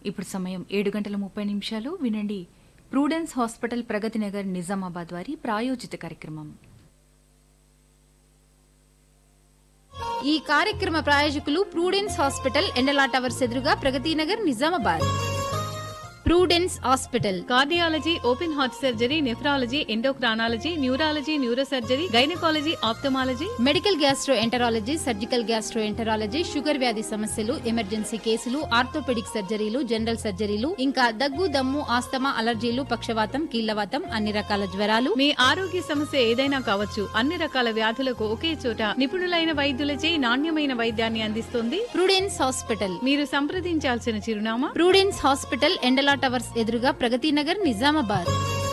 ఇప్పుడు సమయం ఏడు గంటల ముప్పై నిమిషాలు వినండి ప్రూడెన్స్ హాస్పిటల్ ప్రగతి నగర్ నిజామాబాద్ వారి ప్రాయోజిత కార్యక్రమం ఈ కార్యక్రమ ప్రాయోజకులు ప్రూడెన్స్ హాస్పిటల్ ఎండలా టవర్స్ ఎదురుగా Pragati Nagar Nizamabad Prudence hospital cardiology open heart surgery nephrology endocrinology neurology neurosurgery gynaecology ophthalmology medical gastro enterology surgical gastro enterology sugar వ్యాధి సమస్యలు ఎమర్జెన్సీ కేసులు ఆర్థోపెడిక్ సర్జరీలు జనరల్ సర్జరీలు ఇంకా దగ్గు దమ్ము ఆస్తమా అలర్జీలు పక్షవాతం కీళ్లవాతం అన్ని రకాల జ్వరాలు మీ ఆరోగ్య సమస్య ఏదైనా కావచ్చు అన్ని రకాల వ్యాధులకు ఒకే చోట నిపుణులైన వైద్యులచే నాణ్యమైన వైద్యాన్ని అందిస్తుంది ప్రూడెన్స్ హాస్పిటల్ మీరు సంప్రదించాల్సిన చిరునామా ప్రూడెన్స్ హాస్పిటల్ ఎండలా టవర్స్ ఎదురుగా ప్రగతి నగర్ నిజామాబాద్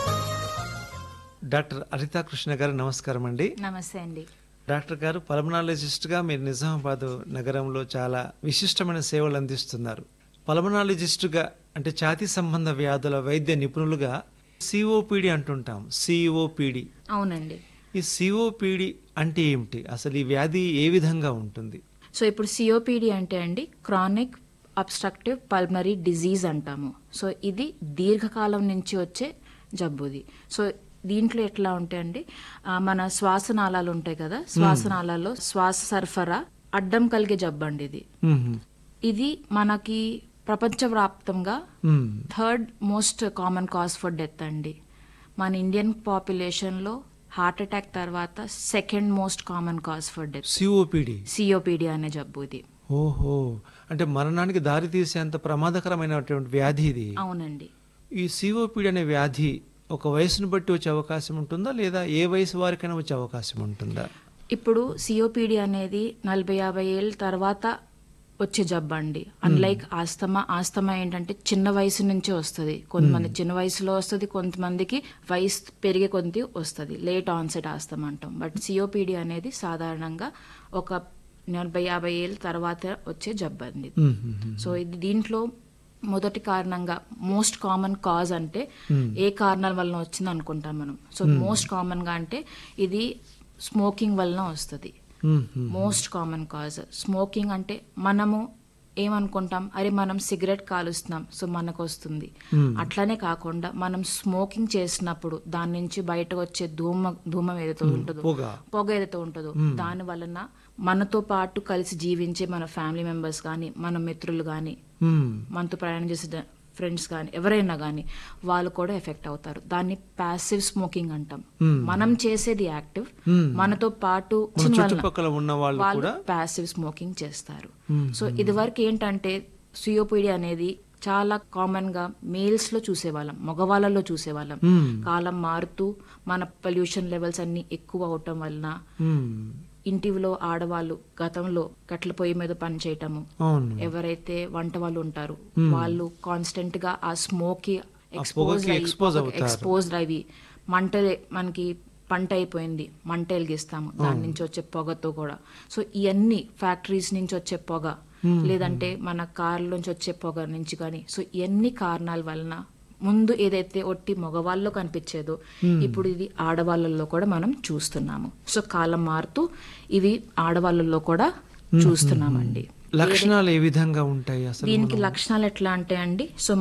డాక్టర్ అరితా కృష్ణ గారు నమస్కారం అండి నమస్తే అండి డాక్టర్ గారు పల్మనాలజిస్ట్గా మీరు నిజామాబాద్ నగరంలో చాలా విశిష్టమైన సేవలు అందిస్తున్నారు పల్మనాలజిస్టుగా అంటే ఛాతీ సంబంధ వ్యాధుల వైద్య నిపుణులుగా సిఓపిడి అంటుంటాం సిఓపిడి అవునండి ఈ సిఓపిడి అంటే ఏమిటి అసలు ఈ వ్యాధి ఏ విధంగా ఉంటుంది సో ఇప్పుడు సిఓపిడి అంటే అండి క్రానిక్ అబ్స్ట్రక్టివ్ పల్మరీ డిజీజ్ అంటాము సో ఇది దీర్ఘకాలం నుంచి వచ్చే జబ్బుది సో దీంట్లో ఎట్లా ఉంటాయండి ఆ, మన శ్వాసనాళాలు ఉంటాయి కదా శ్వాసనాళాల్లో శ్వాస సరఫరా అడ్డం కలిగే జబ్బు అండి ఇది మ్మ్. ఇది మనకి ప్రపంచవ్యాప్తంగా hmm. Third most common cause for death అండి మన ఇండియన్ పాపులేషన్లో హార్ట్ అటాక్ తర్వాత second most common cause for death COPD COPD అనే జబ్బు ఇది ఓహో అంటే మరణానికి దారి తీసేంత ప్రమాదకరమైనటువంటి వ్యాధి ఇది అవునండి ఈ సిఓపిడి అనే వ్యాధి ఒక వయసును బట్టి వచ్చే అవకాశం ఉంటుందా లేదా ఏ వయసు వారికైనా వచ్చే అవకాశం ఉంటుందా ఇప్పుడు సిఓపిడి అనేది నలభై యాభై ఏళ్ళ తర్వాత వచ్చే జబ్బు అండి అన్లైక్ ఆస్తమా ఆస్తమా ఏంటంటే చిన్న వయసు నుంచే వస్తుంది కొంతమంది చిన్న వయసులో వస్తుంది కొంతమందికి వయసు పెరిగే కొద్ది వస్తుంది లేట్ ఆన్సెట్ ఆస్తమా అంటాం బట్ సిఓపిడి అనేది సాధారణంగా ఒక నలభై యాభై ఏళ్ళ తర్వాత వచ్చే జబ్బు అండి మ్మ్, మ్మ్, మ్మ్. సో ఇది దీంట్లో మొదటి కారణంగా మోస్ట్ కామన్ కాజ్ అంటే ఏ కారణాల వలన వచ్చింది అనుకుంటాం మనం సో మోస్ట్ కామన్ గా అంటే ఇది స్మోకింగ్ వలన వస్తుంది hmm, hmm. Most common cause smoking అంటే మనము ఏమనుకుంటాం అరే మనం సిగరెట్ కాలుస్తున్నాం సో మనకు వస్తుంది అట్లానే కాకుండా మనం స్మోకింగ్ చేసినప్పుడు దాని నుంచి బయటకు వచ్చే ధూమ ధూమం ఏదైతే ఉంటుందో పొగ పొగ ఏదైతే ఉంటుందో దాని వలన మనతో పాటు కలిసి జీవించే మన ఫ్యామిలీ మెంబర్స్ కానీ మన మిత్రులు కానీ మ్మ్. మనతో ప్రయాణం చేసే ఫ్రెండ్స్ కానీ ఎవరైనా కానీ వాళ్ళు కూడా ఎఫెక్ట్ అవుతారు దాన్ని ప్యాసివ్ స్మోకింగ్ అంటాం మనం చేసేది యాక్టివ్ మనతో పాటు మన చిన్న వాళ్ళ- చుట్టుపక్కల ఉన్న వాళ్ళు వాళ్ళు కూడా ప్యాసివ్ స్మోకింగ్ చేస్తారు సో ఇది వరకు ఏంటంటే సియోపిడి అనేది చాలా కామన్ గా మేల్స్ లో చూసేవాళ్ళం మగవాళ్ళలో చూసేవాళ్ళం కాలం మారుతూ మన పొల్యూషన్ లెవెల్స్ అన్ని ఎక్కువ అవటం వలన మ్మ్. ఇంటిలో ఆడవాళ్ళు గతంలో కట్ల పొయ్యి మీద పని చేయటము అవును ఎవరైతే వంట వాళ్ళు ఉంటారు వాళ్ళు కాన్స్టెంట్ గా ఆ స్మోక్ కి పొగకి expose అవుతారు. ఎక్స్పోజ్డ్ అవి మంట మనకి పంట అయిపోయింది మంట వెలిగిస్తాము దాని నుంచి వచ్చే పొగతో కూడా సో ఇవన్నీ ఫ్యాక్టరీస్ నుంచి వచ్చే పొగ లేదంటే మన కార్ల నుంచి వచ్చే పొగ నుంచి కానీ సో ఇవన్నీ కారణాల వలన ముందు ఏదైతే ఒట్టి మగవాళ్ళలో కనిపించేదో ఇప్పుడు ఇది ఆడవాళ్ళల్లో కూడా మనం చూస్తున్నాము సో కాలం మారుతూ ఇవి ఆడవాళ్ళల్లో కూడా చూస్తున్నామండి లక్షణాలు ఏ విధంగా ఉంటాయి అసలు దీనికి లక్షణాలు ఎట్లా అంటే అండి సో